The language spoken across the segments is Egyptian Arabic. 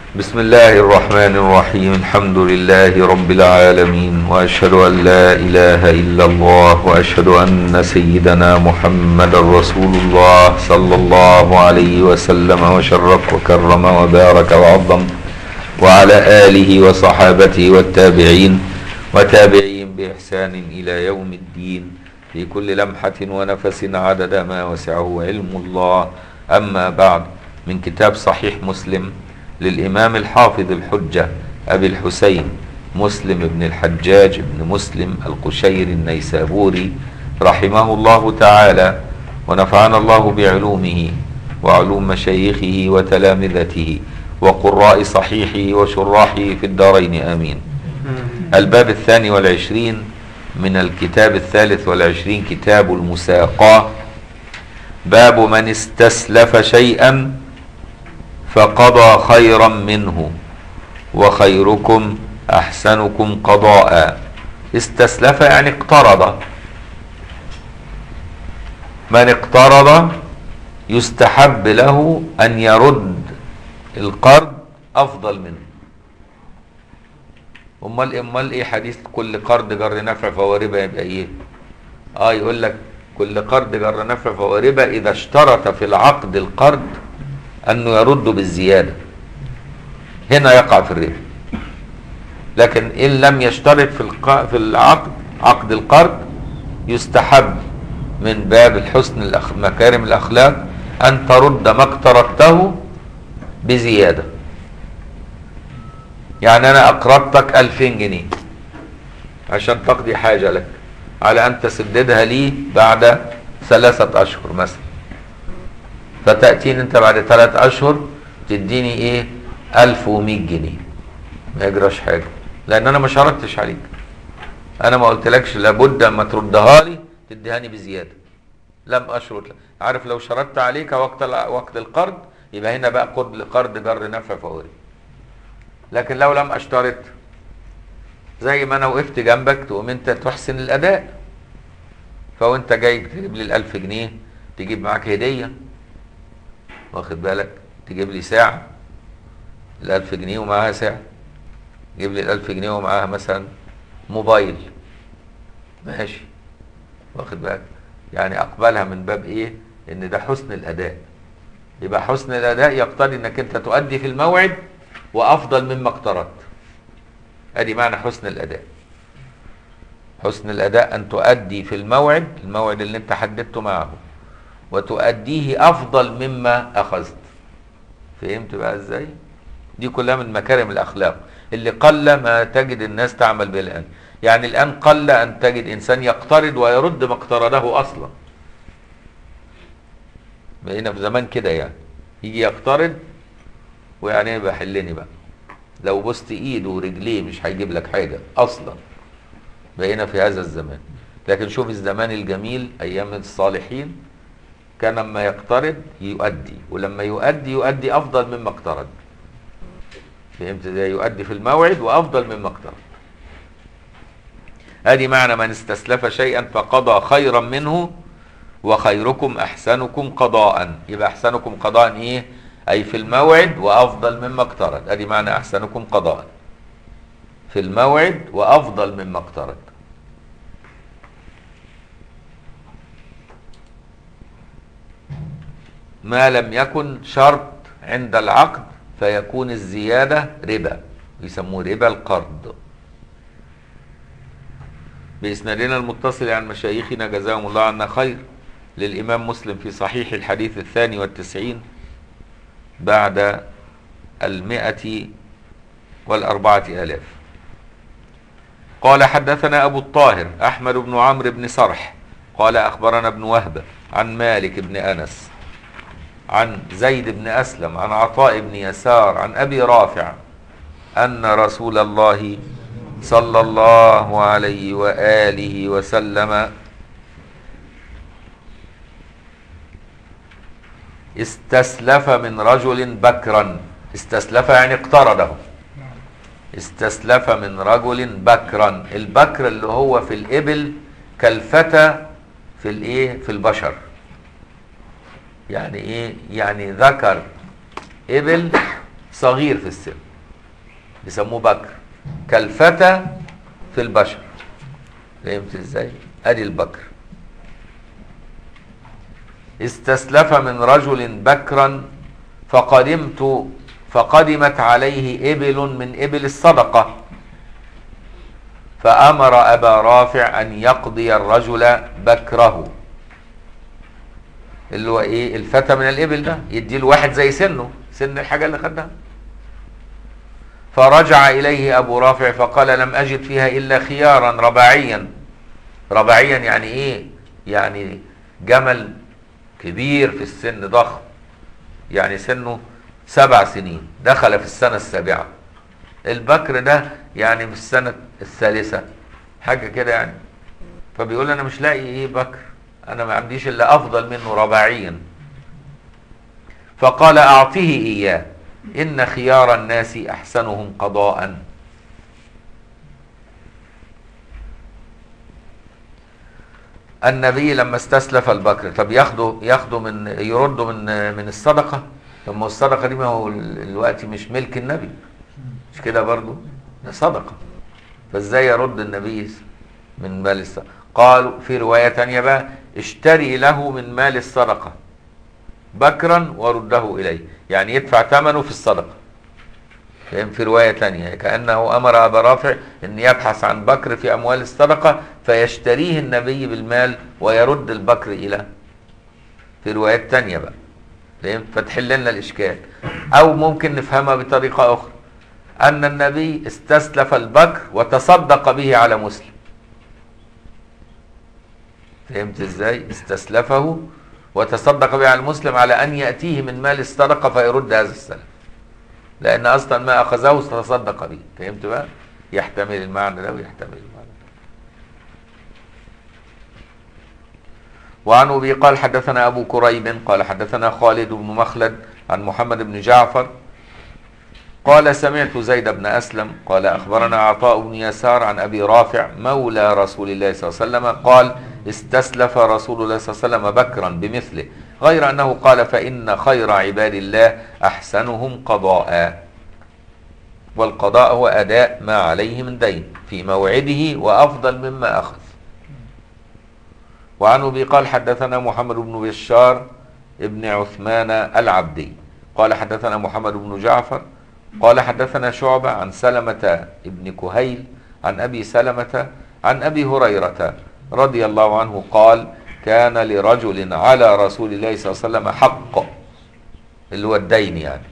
بسم الله الرحمن الرحيم الحمد لله رب العالمين واشهد ان لا اله الا الله واشهد ان سيدنا محمد رسول الله صلى الله عليه وسلم وشرف وكرم وبارك وعظم وعلى اله وصحابته والتابعين وتابعين باحسان الى يوم الدين في كل لمحه ونفس عدد ما وسعه علم الله اما بعد من كتاب صحيح مسلم للإمام الحافظ الحجة أبي الحسين مسلم بن الحجاج بن مسلم القشير النيسابوري رحمه الله تعالى ونفعنا الله بعلومه وعلوم مشايخه وتلامذته وقراء صحيحه وشراحه في الدارين آمين الباب الثاني والعشرين من الكتاب الثالث والعشرين كتاب المساقاه باب من استسلف شيئا فقضى خيرا منه وخيركم احسنكم قضاء استسلف يعني اقترض من اقترض يستحب له ان يرد القرض افضل منه امال امال ايه حديث كل قرض جر نفع فهو ربا يبقى ايه اه يقول لك كل قرض جر نفع فهو ربا اذا اشترط في العقد القرض انه يرد بالزياده هنا يقع في الربا لكن ان لم يشترط في الق... في العقد عقد القرض يستحب من باب الحسن الأخ... مكارم الاخلاق ان ترد ما اقترضته بزياده يعني انا اقرضتك 2000 جنيه عشان تقضي حاجه لك على ان تسددها لي بعد ثلاثه اشهر مثلا فتأتيني انت بعد ثلاث اشهر تديني ايه 1100 جنيه ما يجراش حاجه لان انا ما شرطتش عليك انا ما قلتلكش لابد اما تردها لي تديهاني بزياده لم اشرط لك عارف لو شرطت عليك وقت وقت القرض يبقى هنا بقى قرض قرض جر نفع فوري لكن لو لم اشترط زي ما انا وقفت جنبك تقوم انت تحسن الاداء فوانت جاي تجيب لي ال1000 جنيه تجيب معاك هديه واخد بالك تجيب لي ساعة الألف جنيه ومعاها ساعة تجيب لي الألف جنيه ومعاها مثلا موبايل ماشي واخد بالك يعني أقبلها من باب إيه إن ده حسن الأداء يبقى حسن الأداء يقتضي إنك أنت تؤدي في الموعد وأفضل مما اقترضت أدي معنى حسن الأداء حسن الأداء أن تؤدي في الموعد الموعد اللي أنت حددته معه وتؤديه افضل مما اخذت فهمت بقى ازاي دي كلها من مكارم الاخلاق اللي قل ما تجد الناس تعمل به الان يعني الان قل ان تجد انسان يقترض ويرد ما اقترضه اصلا بقينا في زمان كده يعني يجي يقترض ويعني ايه بحلني بقى لو بصت ايده ورجليه مش هيجيب لك حاجه اصلا بقينا في هذا الزمان لكن شوف الزمان الجميل ايام الصالحين كان لما يقترض يؤدي ولما يؤدي يؤدي افضل مما اقترض فهمت ازاي يؤدي في الموعد وافضل مما اقترض ادي معنى من استسلف شيئا فقضى خيرا منه وخيركم احسنكم قضاء يبقى احسنكم قضاء ايه اي في الموعد وافضل مما اقترض ادي معنى احسنكم قضاء في الموعد وافضل مما اقترض ما لم يكن شرط عند العقد فيكون الزيادة ربا يسموه ربا القرض بإسنادنا المتصل عن مشايخنا جزاهم الله عنا خير للإمام مسلم في صحيح الحديث الثاني والتسعين بعد المئة والأربعة آلاف قال حدثنا أبو الطاهر أحمد بن عمرو بن صرح قال أخبرنا ابن وهب عن مالك بن أنس عن زيد بن أسلم عن عطاء بن يسار عن أبي رافع أن رسول الله صلى الله عليه وآله وسلم استسلف من رجل بكرا استسلف يعني اقترضه استسلف من رجل بكرا البكر اللي هو في الإبل كالفتى في الايه في البشر يعني ايه يعني ذكر ابل صغير في السن بيسموه بكر كالفتى في البشر فهمت ازاي ادي البكر استسلف من رجل بكرا فقدمت فقدمت عليه ابل من ابل الصدقه فامر ابا رافع ان يقضي الرجل بكره اللي هو ايه الفتى من الابل ده يدي له واحد زي سنه سن الحاجه اللي خدها فرجع اليه ابو رافع فقال لم اجد فيها الا خيارا رباعيا رباعيا يعني ايه يعني جمل كبير في السن ضخم يعني سنه سبع سنين دخل في السنة السابعة البكر ده يعني في السنة الثالثة حاجة كده يعني فبيقول أنا مش لاقي إيه بكر أنا ما عنديش إلا أفضل منه رباعيا فقال أعطيه إياه إن خيار الناس أحسنهم قضاء النبي لما استسلف البكر طب ياخده ياخده من يرده من من الصدقه طب ما الصدقه دي ما هو الوقت مش ملك النبي مش كده برضو ده صدقه فازاي يرد النبي من مال الصدقه قالوا في روايه تانية بقى اشتري له من مال الصدقه بكرا ورده اليه يعني يدفع ثمنه في الصدقه فهم في رواية تانية كأنه أمر أبا رافع أن يبحث عن بكر في أموال الصدقة فيشتريه النبي بالمال ويرد البكر إلى في روايات تانية بقى فهم فتحل لنا الإشكال أو ممكن نفهمها بطريقة أخرى أن النبي استسلف البكر وتصدق به على مسلم فهمت ازاي استسلفه وتصدق به على المسلم على أن يأتيه من مال الصدقة فيرد هذا السلف لان اصلا ما اخذه تصدق به فهمت بقى يحتمل المعنى ده ويحتمل المعنى ده وعن ابي قال حدثنا ابو كريب قال حدثنا خالد بن مخلد عن محمد بن جعفر قال سمعت زيد بن اسلم قال اخبرنا عطاء بن يسار عن ابي رافع مولى رسول الله صلى الله عليه وسلم قال استسلف رسول الله صلى الله عليه وسلم بكرا بمثله غير انه قال فان خير عباد الله احسنهم قضاء والقضاء هو اداء ما عليه من دين في موعده وافضل مما اخذ وعن ابي قال حدثنا محمد بن بشار ابن عثمان العبدي قال حدثنا محمد بن جعفر قال حدثنا شعبة عن سلمة ابن كهيل عن أبي سلمة عن أبي هريرة رضي الله عنه قال كان لرجل على رسول الله صلى الله عليه وسلم حق اللي هو الدين يعني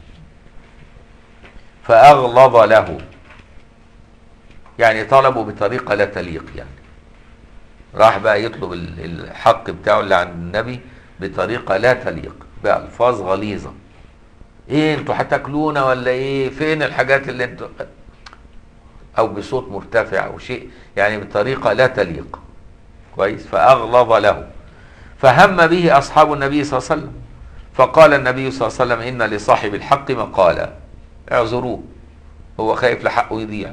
فأغلظ له يعني طلبه بطريقة لا تليق يعني راح بقى يطلب الحق بتاعه اللي عند النبي بطريقة لا تليق بألفاظ غليظة ايه انتوا هتاكلونا ولا ايه فين الحاجات اللي انتوا او بصوت مرتفع او شيء يعني بطريقة لا تليق كويس فاغلظ له فهم به اصحاب النبي صلى الله عليه وسلم فقال النبي صلى الله عليه وسلم ان لصاحب الحق مقالا اعذروه هو خايف لحقه يضيع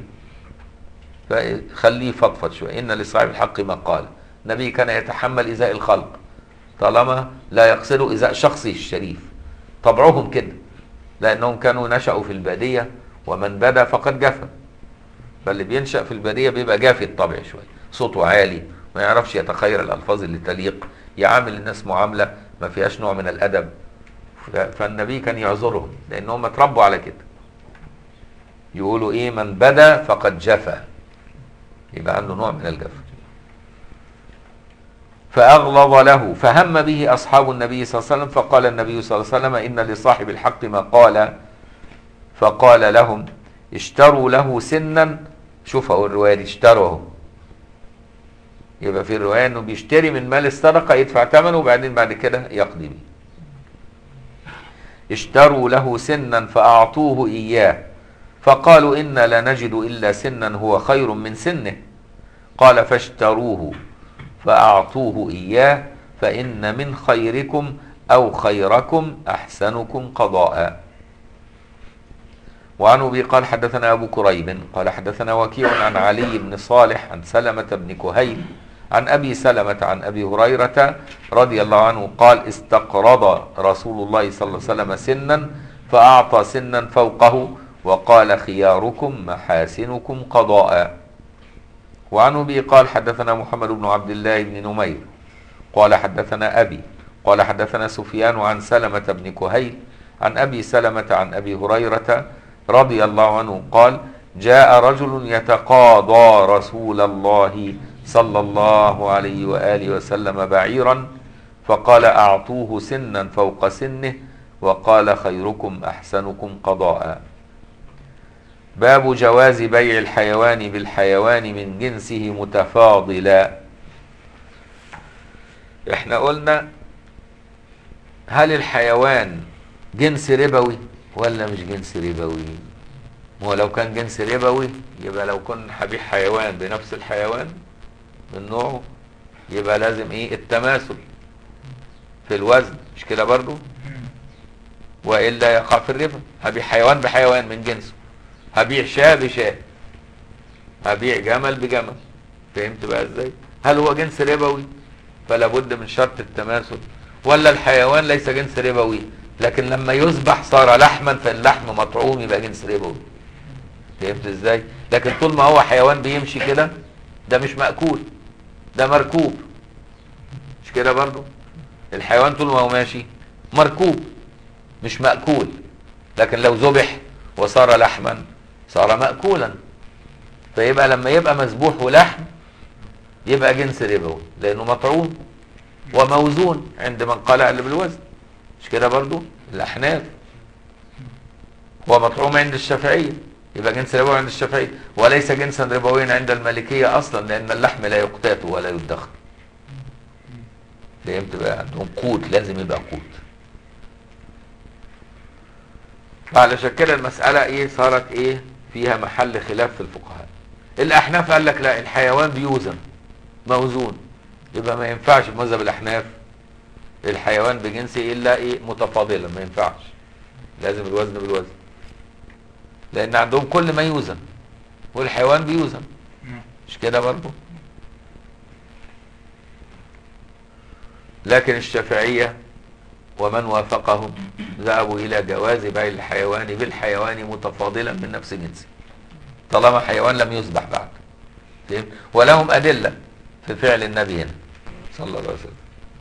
فخليه فضفض شويه ان لصاحب الحق مقالا النبي كان يتحمل ازاء الخلق طالما لا يقصد ازاء شخصه الشريف طبعهم كده لانهم كانوا نشأوا في الباديه ومن بدا فقد جفا فاللي بينشأ في الباديه بيبقى جافي الطبع شويه صوته عالي ما يعرفش يتخير الالفاظ اللي تليق يعامل الناس معامله ما فيهاش نوع من الادب فالنبي كان يعذرهم لانهم اتربوا على كده يقولوا ايه من بدا فقد جفا يبقى عنده نوع من الجفا فأغلظ له فهم به أصحاب النبي صلى الله عليه وسلم فقال النبي صلى الله عليه وسلم إن لصاحب الحق ما قال فقال لهم اشتروا له سنا شوفوا الرواية دي اشتروا يبقى في الرواية انه بيشتري من مال الصدقة يدفع ثمنه وبعدين بعد كده يقضي به اشتروا له سنا فأعطوه إياه فقالوا إنا لا نجد إلا سنا هو خير من سنه قال فاشتروه فأعطوه إياه فإن من خيركم أو خيركم أحسنكم قضاء وعن أبي قال حدثنا أبو كريب قال حدثنا وكيع عن علي بن صالح عن سلمة بن كهيل عن أبي سلمة عن أبي هريرة رضي الله عنه قال استقرض رسول الله صلى الله عليه وسلم سنا فأعطى سنا فوقه وقال خياركم محاسنكم قضاء وعن أبي قال حدثنا محمد بن عبد الله بن نمير قال حدثنا أبي قال حدثنا سفيان عن سلمة بن كهيل عن أبي سلمة عن أبي هريرة رضي الله عنه قال جاء رجل يتقاضى رسول الله صلى الله عليه وآله وسلم بعيرا فقال أعطوه سنا فوق سنه وقال خيركم أحسنكم قضاء باب جواز بيع الحيوان بالحيوان من جنسه متفاضلا احنا قلنا هل الحيوان جنس ربوي ولا مش جنس ربوي ما هو لو كان جنس ربوي يبقى لو كنا هبيع حيوان بنفس الحيوان من نوعه يبقى لازم ايه التماثل في الوزن مش كده برضو والا يقع في الربا هبيع حيوان بحيوان من جنسه هبيع شاة بشاة هبيع جمل بجمل فهمت بقى ازاي هل هو جنس ربوي فلا بد من شرط التماثل ولا الحيوان ليس جنس ربوي لكن لما يذبح صار لحما فاللحم مطعوم يبقى جنس ربوي فهمت ازاي لكن طول ما هو حيوان بيمشي كده ده مش مأكول ده مركوب مش كده برضو الحيوان طول ما هو ماشي مركوب مش مأكول لكن لو ذبح وصار لحما صار مأكولا فيبقى لما يبقى مذبوح ولحم يبقى جنس ربوي لانه مطعوم وموزون عند من قال اللي بالوزن مش كده برضو الاحناف هو مطعوم عند الشافعيه يبقى جنس ربوي عند الشافعيه وليس جنسا ربويا عند المالكيه اصلا لان اللحم لا يقتات ولا يدخر فهمت بقى عندهم قوت لازم يبقى قوت فعلشان كده المساله ايه صارت ايه فيها محل خلاف في الفقهاء الاحناف قال لك لا الحيوان بيوزن موزون يبقى ما ينفعش بمذهب الاحناف الحيوان بجنسه الا ايه متفاضلا ما ينفعش لازم الوزن بالوزن لان عندهم كل ما يوزن والحيوان بيوزن مش كده برضه لكن الشافعية ومن وافقهم ذهبوا إلى جواز بيع الحيوان بالحيوان متفاضلا من نفس جنسه طالما حيوان لم يذبح بعد فهمت؟ ولهم أدلة في فعل النبي هنا صلى الله عليه وسلم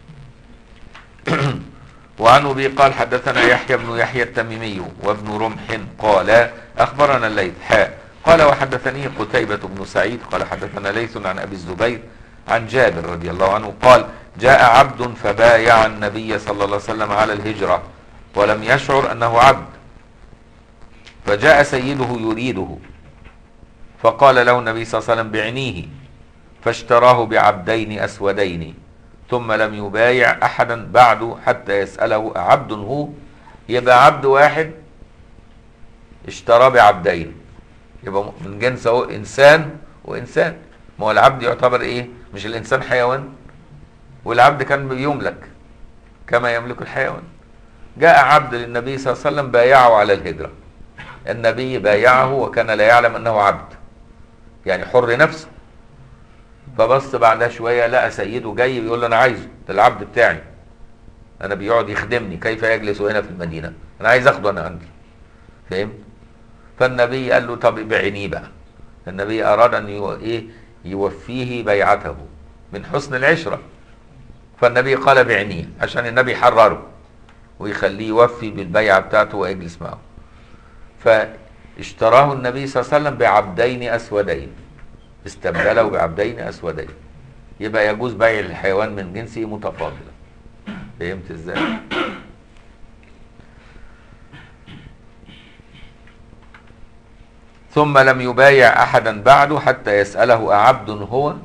وعن ابي قال حدثنا يحيى بن يحيى التميمي وابن رمح قال اخبرنا الليث حاء قال وحدثني قتيبة بن سعيد قال حدثنا ليث عن ابي الزبير عن جابر رضي الله عنه قال جاء عبد فبايع النبي صلى الله عليه وسلم على الهجرة ولم يشعر انه عبد فجاء سيده يريده فقال له النبي صلى الله عليه وسلم بعنيه فاشتراه بعبدين اسودين ثم لم يبايع احدا بعده حتى يساله عبد هو يبقى عبد واحد اشترى بعبدين يبقى من جنس اهو انسان وانسان ما هو العبد يعتبر ايه مش الانسان حيوان والعبد كان بيملك كما يملك الحيوان جاء عبد للنبي صلى الله عليه وسلم بايعه على الهجره النبي بايعه وكان لا يعلم انه عبد يعني حر نفسه فبص بعدها شويه لقى سيده جاي بيقول له انا عايزه ده العبد بتاعي انا بيقعد يخدمني كيف يجلس هنا في المدينه انا عايز اخده انا عندي فهمت فالنبي قال له طب ابعنيه بقى النبي اراد ان يو... ايه يوفيه بيعته من حسن العشره فالنبي قال بعنيه عشان النبي يحرره ويخليه يوفي بالبيعه بتاعته ويجلس معه فاشتراه النبي صلى الله عليه وسلم بعبدين اسودين استبدله بعبدين اسودين يبقى يجوز بيع الحيوان من جنسه متفاضلا فهمت ازاي ثم لم يبايع احدا بعده حتى يساله اعبد هو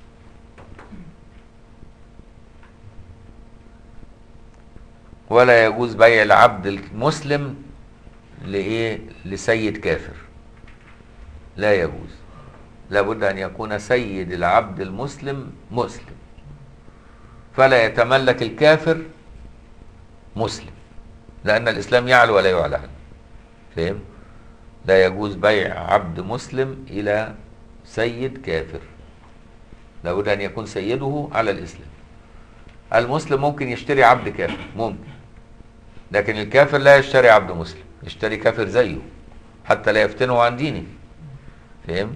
ولا يجوز بيع العبد المسلم لايه لسيد كافر لا يجوز لابد ان يكون سيد العبد المسلم مسلم فلا يتملك الكافر مسلم لان الاسلام يعلو ولا يعلى عنه فهم لا يجوز بيع عبد مسلم الى سيد كافر لابد ان يكون سيده على الاسلام المسلم ممكن يشتري عبد كافر ممكن لكن الكافر لا يشتري عبد مسلم يشتري كافر زيه حتى لا يفتنه عن دينه فهمت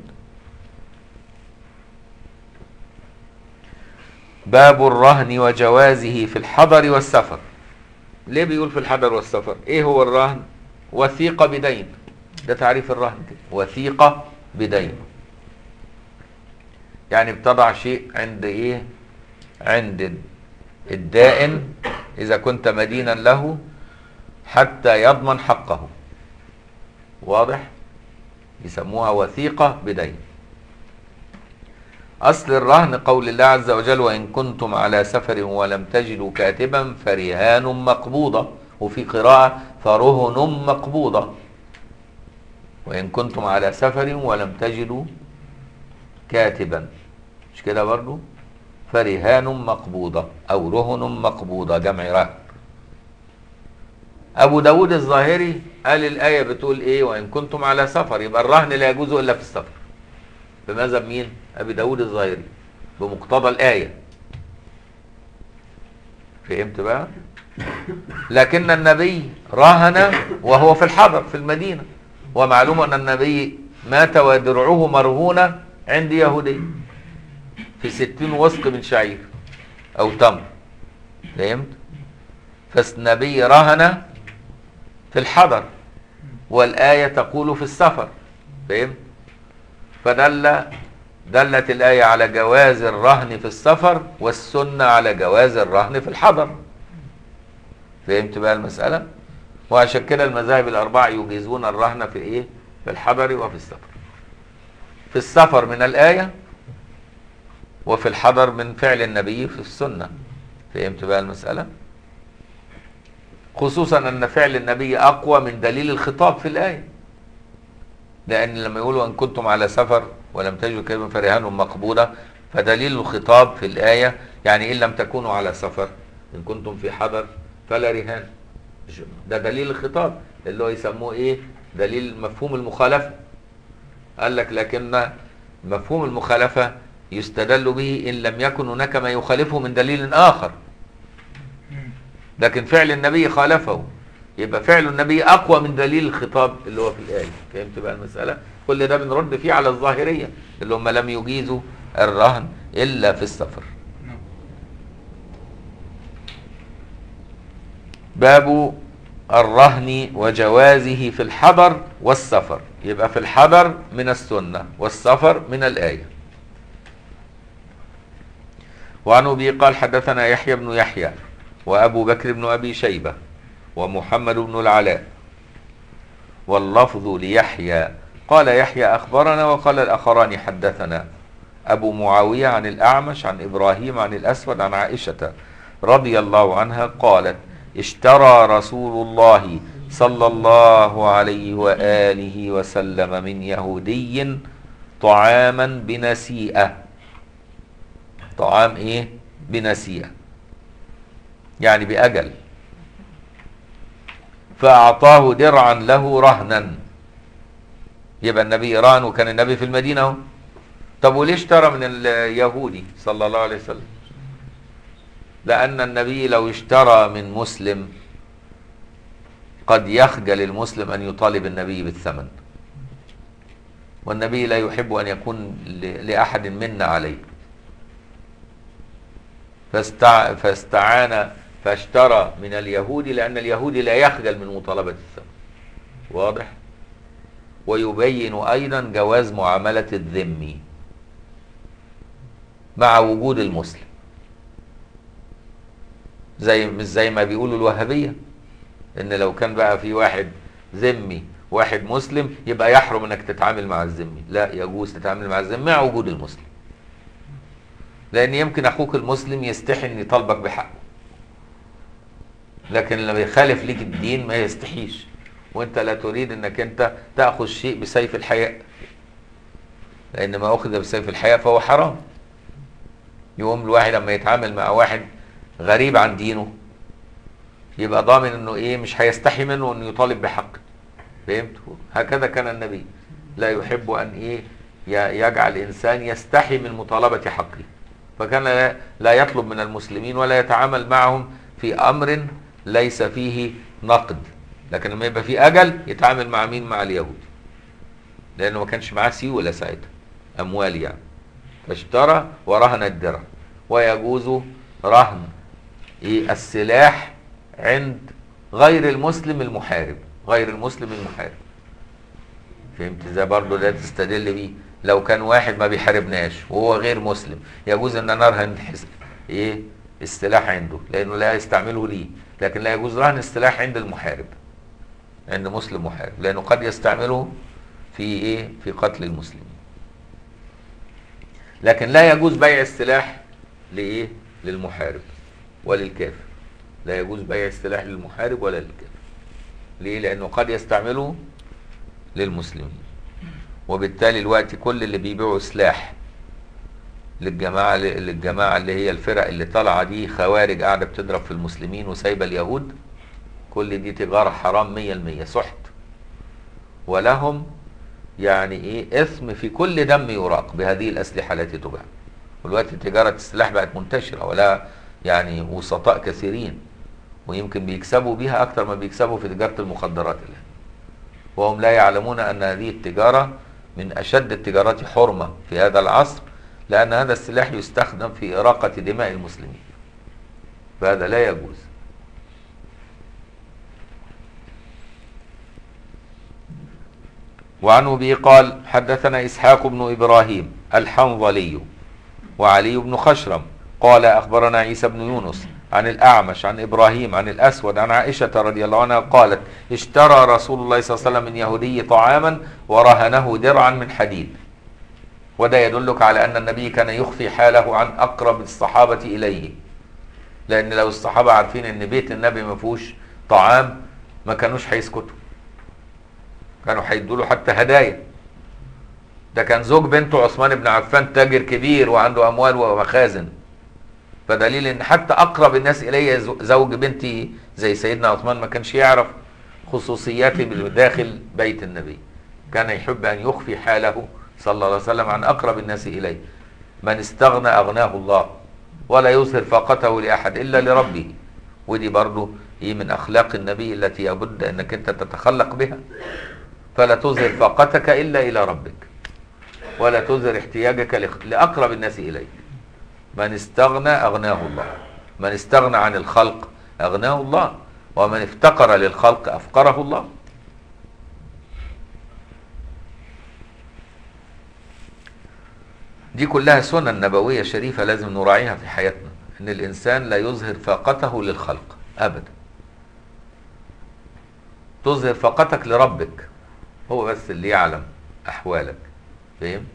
باب الرهن وجوازه في الحضر والسفر ليه بيقول في الحضر والسفر ايه هو الرهن وثيقة بدين ده تعريف الرهن كده وثيقة بدين يعني بتضع شيء عند ايه عند الدائن اذا كنت مدينا له حتى يضمن حقه واضح يسموها وثيقة بدين أصل الرهن قول الله عز وجل وإن كنتم على سفر ولم تجدوا كاتبا فرهان مقبوضة وفي قراءة فرهن مقبوضة وإن كنتم على سفر ولم تجدوا كاتبا مش كده برضو فرهان مقبوضة أو رهن مقبوضة جمع رهن أبو داود الظاهري قال الآية بتقول إيه وإن كنتم على سفر يبقى الرهن لا يجوز إلا في السفر بمذهب مين؟ أبي داود الظاهري بمقتضى الآية فهمت بقى؟ لكن النبي رهن وهو في الحضر في المدينة ومعلوم أن النبي مات ودرعه مرهونة عند يهودي في ستين وسق من شعير أو تمر فهمت؟ فالنبي رهن في الحضر والآية تقول في السفر فهمت؟ فدل دلت الآية على جواز الرهن في السفر والسنة على جواز الرهن في الحضر فهمت بقى المسألة وعشان كده المذاهب الأربعة يجيزون الرهن في إيه في الحضر وفي السفر في السفر من الآية وفي الحضر من فعل النبي في السنة فهمت بقى المسألة خصوصا أن فعل النبي أقوى من دليل الخطاب في الآية لأن لما يقولوا أن كنتم على سفر ولم تجدوا كلمة فرهان مقبولة فدليل الخطاب في الآية يعني إن لم تكونوا على سفر إن كنتم في حضر فلا رهان ده دليل الخطاب اللي هو يسموه إيه دليل مفهوم المخالفة قال لك لكن مفهوم المخالفة يستدل به إن لم يكن هناك ما يخالفه من دليل آخر لكن فعل النبي خالفه يبقى فعل النبي اقوى من دليل الخطاب اللي هو في الايه فهمت بقى المساله كل ده بنرد فيه على الظاهريه اللي هم لم يجيزوا الرهن الا في السفر باب الرهن وجوازه في الحضر والسفر يبقى في الحضر من السنه والسفر من الايه وعن ابي قال حدثنا يحيى بن يحيى وابو بكر بن ابي شيبه ومحمد بن العلاء واللفظ ليحيى قال يحيى أخبرنا وقال الآخران حدثنا أبو معاوية عن الأعمش عن إبراهيم عن الأسود عن عائشة رضي الله عنها قالت اشترى رسول الله صلى الله عليه وآله وسلم من يهودي طعاما بنسيئة طعام ايه بنسيئة يعني بأجل فأعطاه درعا له رهنا يبقى النبي رهن وكان النبي في المدينة اهو طب وليه اشترى من اليهودي صلى الله عليه وسلم لأن النبي لو اشترى من مسلم قد يخجل المسلم أن يطالب النبي بالثمن والنبي لا يحب أن يكون لأحد منا عليه فاستع... فاستعان فاشترى من اليهودي لأن اليهودي لا يخجل من مطالبة الثمن واضح ويبين أيضا جواز معاملة الذمي مع وجود المسلم زي مش زي ما بيقولوا الوهابية ان لو كان بقى في واحد ذمي واحد مسلم يبقى يحرم انك تتعامل مع الذمي لا يجوز تتعامل مع الذمي مع وجود المسلم لان يمكن اخوك المسلم يستحي ان يطالبك بحقه لكن لما يخالف ليك الدين ما يستحيش وانت لا تريد انك انت تاخذ شيء بسيف الحياء لان ما اخذ بسيف الحياء فهو حرام يقوم الواحد لما يتعامل مع واحد غريب عن دينه يبقى ضامن انه ايه مش هيستحي منه انه يطالب بحقه فهمت هكذا كان النبي لا يحب ان ايه يجعل الانسان يستحي من مطالبه حقه فكان لا يطلب من المسلمين ولا يتعامل معهم في امر ليس فيه نقد لكن لما يبقى في اجل يتعامل مع مين مع اليهود لانه ما كانش معاه سيوله ساعتها اموال يعني فاشترى ورهن الدرع ويجوز رهن ايه السلاح عند غير المسلم المحارب غير المسلم المحارب فهمت ازاي برضه ده تستدل بيه لو كان واحد ما بيحاربناش وهو غير مسلم يجوز ان انا ارهن حس- ايه السلاح عنده لانه لا يستعمله لي لكن لا يجوز رهن السلاح عند المحارب عند مسلم محارب لانه قد يستعمله في ايه في قتل المسلمين لكن لا يجوز بيع السلاح لايه للمحارب وللكافر لا يجوز بيع السلاح للمحارب ولا للكافر ليه لانه قد يستعمله للمسلمين وبالتالي الوقت كل اللي بيبيعوا سلاح للجماعة للجماعة اللي هي الفرق اللي طالعة دي خوارج قاعدة بتضرب في المسلمين وسايبة اليهود كل دي تجارة حرام مية المية سحت ولهم يعني ايه اثم في كل دم يراق بهذه الاسلحة التي تباع والوقت تجارة السلاح بقت منتشرة ولا يعني وسطاء كثيرين ويمكن بيكسبوا بيها اكتر ما بيكسبوا في تجارة المخدرات الان وهم لا يعلمون ان هذه التجارة من اشد التجارات حرمة في هذا العصر لان هذا السلاح يستخدم في اراقة دماء المسلمين فهذا لا يجوز وعن ابي قال حدثنا اسحاق بن ابراهيم الحنظلي وعلي بن خشرم قال اخبرنا عيسى بن يونس عن الاعمش عن ابراهيم عن الاسود عن عائشه رضي الله عنها قالت اشترى رسول الله صلى الله عليه وسلم من يهودي طعاما ورهنه درعا من حديد وده يدلك على ان النبي كان يخفي حاله عن اقرب الصحابه اليه لان لو الصحابه عارفين ان بيت النبي ما فيهوش طعام ما كانوش هيسكتوا كانوا هيدوا له حتى هدايا ده كان زوج بنته عثمان بن عفان تاجر كبير وعنده اموال ومخازن فدليل ان حتى اقرب الناس الي زوج بنتي زي سيدنا عثمان ما كانش يعرف خصوصيات داخل بيت النبي كان يحب ان يخفي حاله صلى الله عليه وسلم عن اقرب الناس اليه من استغنى اغناه الله ولا يظهر فاقته لاحد الا لربه ودي برضه هي من اخلاق النبي التي يبد انك انت تتخلق بها فلا تظهر فاقتك الا الى ربك ولا تظهر احتياجك لاقرب الناس اليك من استغنى اغناه الله من استغنى عن الخلق اغناه الله ومن افتقر للخلق افقره الله دي كلها سنن نبوية شريفة لازم نراعيها في حياتنا ان الانسان لا يظهر فاقته للخلق ابدا تظهر فاقتك لربك هو بس اللي يعلم احوالك فهمت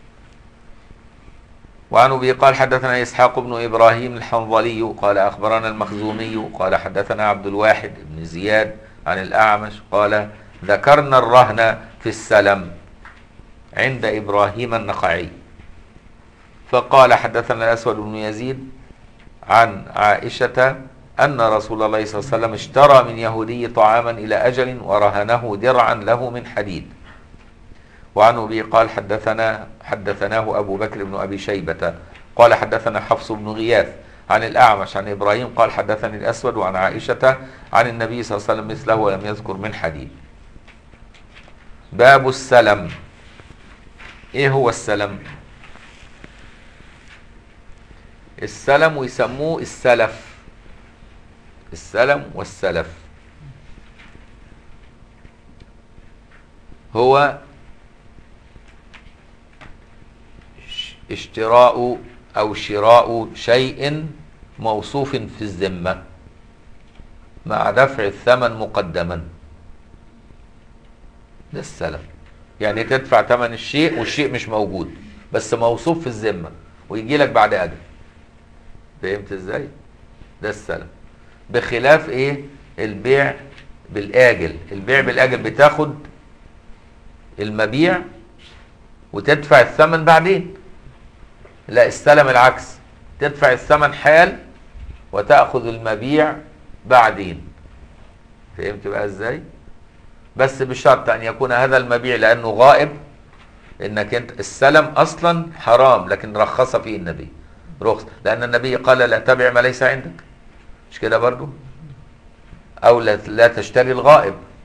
وعن ابي قال حدثنا اسحاق بن ابراهيم الحنظلي قال اخبرنا المخزومي قال حدثنا عبد الواحد بن زياد عن الاعمش قال ذكرنا الرهن في السلم عند ابراهيم النخعي فقال حدثنا الاسود بن يزيد عن عائشه ان رسول الله صلى الله عليه وسلم اشترى من يهودي طعاما الى اجل ورهنه درعا له من حديد وعن ابي قال حدثنا حدثناه ابو بكر بن ابي شيبه قال حدثنا حفص بن غياث عن الاعمش عن ابراهيم قال حدثني الاسود وعن عائشه عن النبي صلى الله عليه وسلم مثله ولم يذكر من حديد باب السلم ايه هو السلم السلم يسموه السلف السلم والسلف هو اشتراء او شراء شيء موصوف في الذمه مع دفع الثمن مقدما ده السلف يعني تدفع ثمن الشيء والشيء مش موجود بس موصوف في الذمه ويجي لك بعد اجل فهمت ازاي ده السلف بخلاف ايه البيع بالاجل البيع بالاجل بتاخد المبيع وتدفع الثمن بعدين لا السلم العكس تدفع الثمن حال وتاخذ المبيع بعدين فهمت بقى ازاي بس بشرط ان يكون هذا المبيع لانه غائب انك انت السلم اصلا حرام لكن رخص فيه النبي رخص لان النبي قال لا تبع ما ليس عندك مش كده برضو او لا, لا تشتري الغائب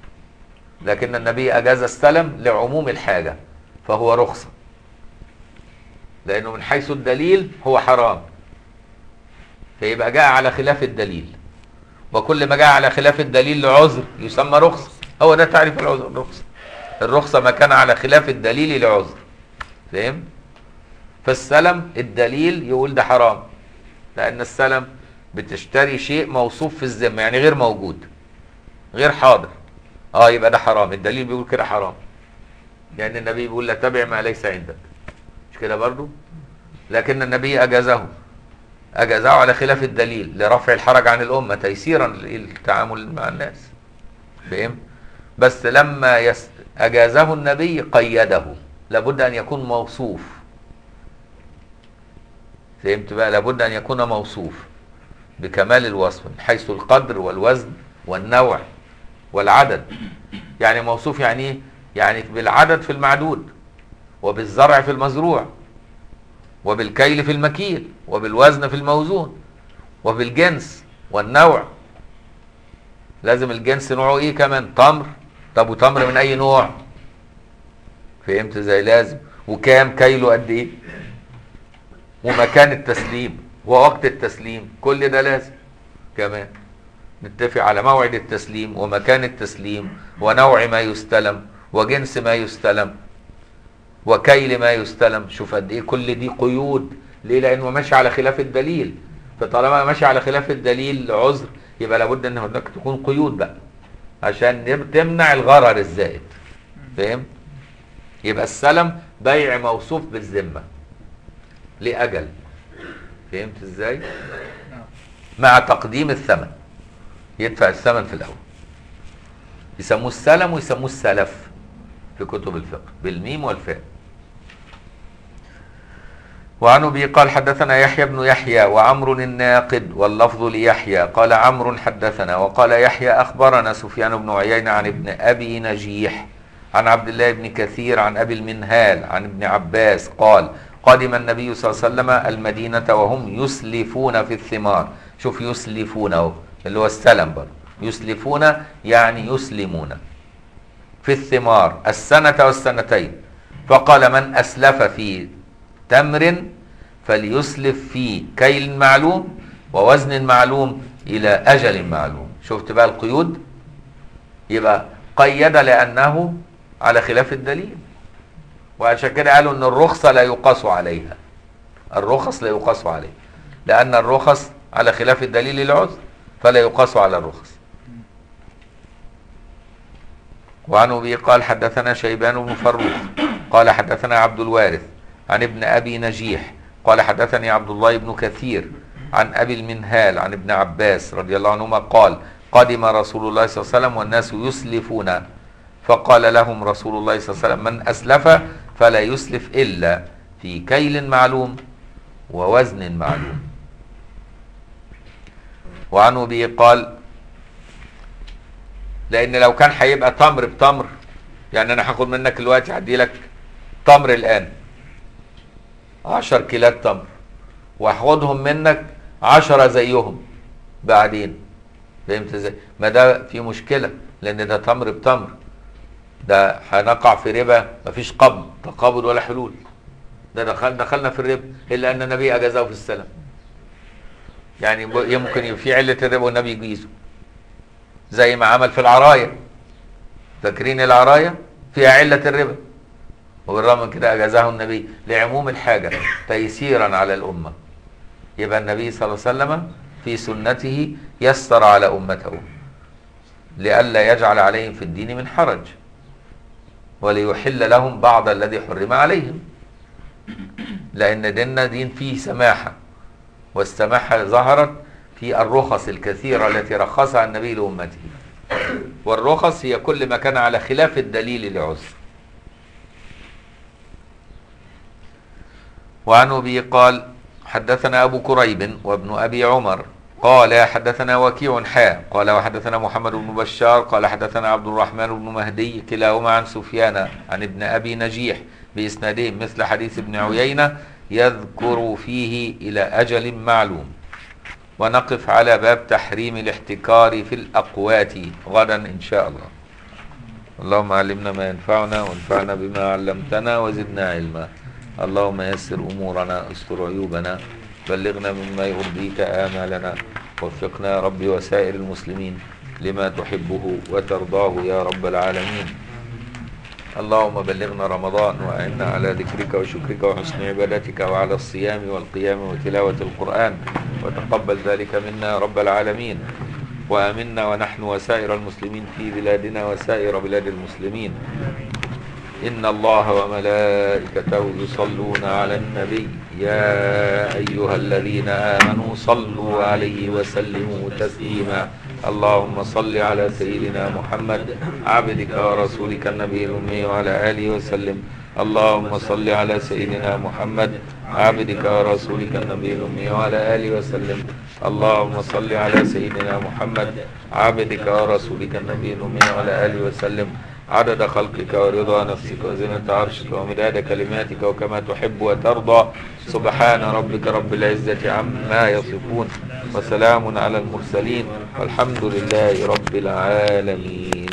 لكن النبي أجاز السلم لعموم الحاجة فهو رخصة لأنه من حيث الدليل هو حرام فيبقى جاء على خلاف الدليل وكل ما جاء على خلاف الدليل لعذر يسمى رخصة هو ده تعريف العذر الرخصة الرخصة ما كان على خلاف الدليل لعذر فهم فالسلم الدليل يقول ده حرام لأن السلم بتشتري شيء موصوف في الذمة يعني غير موجود غير حاضر اه يبقى ده حرام الدليل بيقول كده حرام لأن النبي بيقول لا تبع ما ليس عندك مش كده برضو لكن النبي أجازه أجازه على خلاف الدليل لرفع الحرج عن الأمة تيسيرا للتعامل مع الناس فهم بس لما يس أجازه النبي قيده لابد أن يكون موصوف فهمت بقى لابد أن يكون موصوف بكمال الوصف من حيث القدر والوزن والنوع والعدد يعني موصوف يعني ايه يعني بالعدد في المعدود وبالزرع في المزروع وبالكيل في المكيل وبالوزن في الموزون وبالجنس والنوع لازم الجنس نوعه ايه كمان تمر طب وتمر من اي نوع فهمت ازاي لازم وكام كيلو قد ايه ومكان التسليم ووقت التسليم كل ده لازم كمان نتفق على موعد التسليم ومكان التسليم ونوع ما يستلم وجنس ما يستلم وكيل ما يستلم شوف قد ايه كل دي قيود ليه لانه ماشي على خلاف الدليل فطالما ماشي على خلاف الدليل عذر يبقى لابد ان هناك تكون قيود بقى عشان تمنع الغرر الزائد فاهم يبقى السلم بيع موصوف بالذمه لاجل فهمت ازاي مع تقديم الثمن يدفع الثمن في الاول يسموه السلم ويسموه السلف في كتب الفقه بالميم والفاء وعن ابي قال حدثنا يحيى بن يحيى وعمر الناقد واللفظ ليحيى قال عمرو حدثنا وقال يحيى اخبرنا سفيان بن عيينه عن ابن ابي نجيح عن عبد الله بن كثير عن ابي المنهال عن ابن عباس قال قدم النبي صلى الله عليه وسلم المدينه وهم يسلفون في الثمار شوف يسلفون اهو اللي هو السلم برضه يسلفون يعني يسلمون في الثمار السنة والسنتين فقال من أسلف في تمر فليسلف في كيل معلوم ووزن معلوم إلى أجل معلوم شفت بقى القيود يبقى قيد لأنه على خلاف الدليل وعشان كده قالوا ان الرخصة لا يقاس عليها الرخص لا يقاس عليها لأن الرخص على خلاف الدليل العذر فلا يقاس على الرخص وعن ابي قال حدثنا شيبان بن فروخ قال حدثنا عبد الوارث عن ابن ابي نجيح قال حدثني عبد الله بن كثير عن ابي المنهال عن ابن عباس رضي الله عنهما قال قدم رسول الله صلى الله عليه وسلم والناس يسلفون فقال لهم رسول الله صلى الله عليه وسلم من اسلف فلا يسلف الا في كيل معلوم ووزن معلوم وعن ابي قال لان لو كان هيبقى تمر بتمر يعني انا هاخد منك دلوقتي هدي لك تمر الان 10 كيلات تمر وهاخدهم منك 10 زيهم بعدين فهمت ازاي ما ده في مشكله لان ده تمر بتمر ده هنقع في ربا مفيش قبض تقابض ولا حلول ده دخل دخلنا في الربا الا ان النبي اجازه في السلام يعني يمكن في عله الربا والنبي يجيزه زي ما عمل في العراية فاكرين العراية فيها علة الربا وبالرغم من كده أجازه النبي لعموم الحاجة تيسيرا على الأمة يبقى النبي صلى الله عليه وسلم في سنته يسر على أمته لئلا يجعل عليهم في الدين من حرج وليحل لهم بعض الذي حرم عليهم لأن ديننا دين فيه سماحة والسماحة ظهرت في الرخص الكثيرة التي رخصها النبي لأمته والرخص هي كل ما كان على خلاف الدليل لعذر وعن أبي قال حدثنا أبو كريب وابن أبي عمر قال حدثنا وكيع حاء قال وحدثنا محمد بن بشار قال حدثنا عبد الرحمن بن مهدي كلاهما عن سفيان عن ابن أبي نجيح بإسنادهم مثل حديث ابن عيينة يذكر فيه إلى أجل معلوم ونقف على باب تحريم الاحتكار في الأقوات غدا إن شاء الله اللهم علمنا ما ينفعنا وانفعنا بما علمتنا وزدنا علما اللهم يسر أمورنا استر عيوبنا بلغنا مما يرضيك آمالنا وفقنا يا ربي وسائر المسلمين لما تحبه وترضاه يا رب العالمين اللهم بلغنا رمضان وأعنا على ذكرك وشكرك وحسن عبادتك وعلى الصيام والقيام وتلاوة القرآن وتقبل ذلك منا يا رب العالمين وأمنا ونحن وسائر المسلمين في بلادنا وسائر بلاد المسلمين إن الله وملائكته يصلون على النبي يا أيها الذين آمنوا صلوا عليه وسلموا تسليما اللهم صل على سيدنا محمد عبدك ورسولك النبي الأمي وعلى آله وسلم اللهم صل على سيدنا محمد عبدك ورسولك النبي الأمي وعلى آله وسلم اللهم صل على سيدنا محمد عبدك ورسولك النبي الأمي وعلى آله وسلم عدد خلقك ورضا نفسك وزنة عرشك ومداد كلماتك وكما تحب وترضى سبحان ربك رب العزة عما يصفون وسلام على المرسلين والحمد لله رب العالمين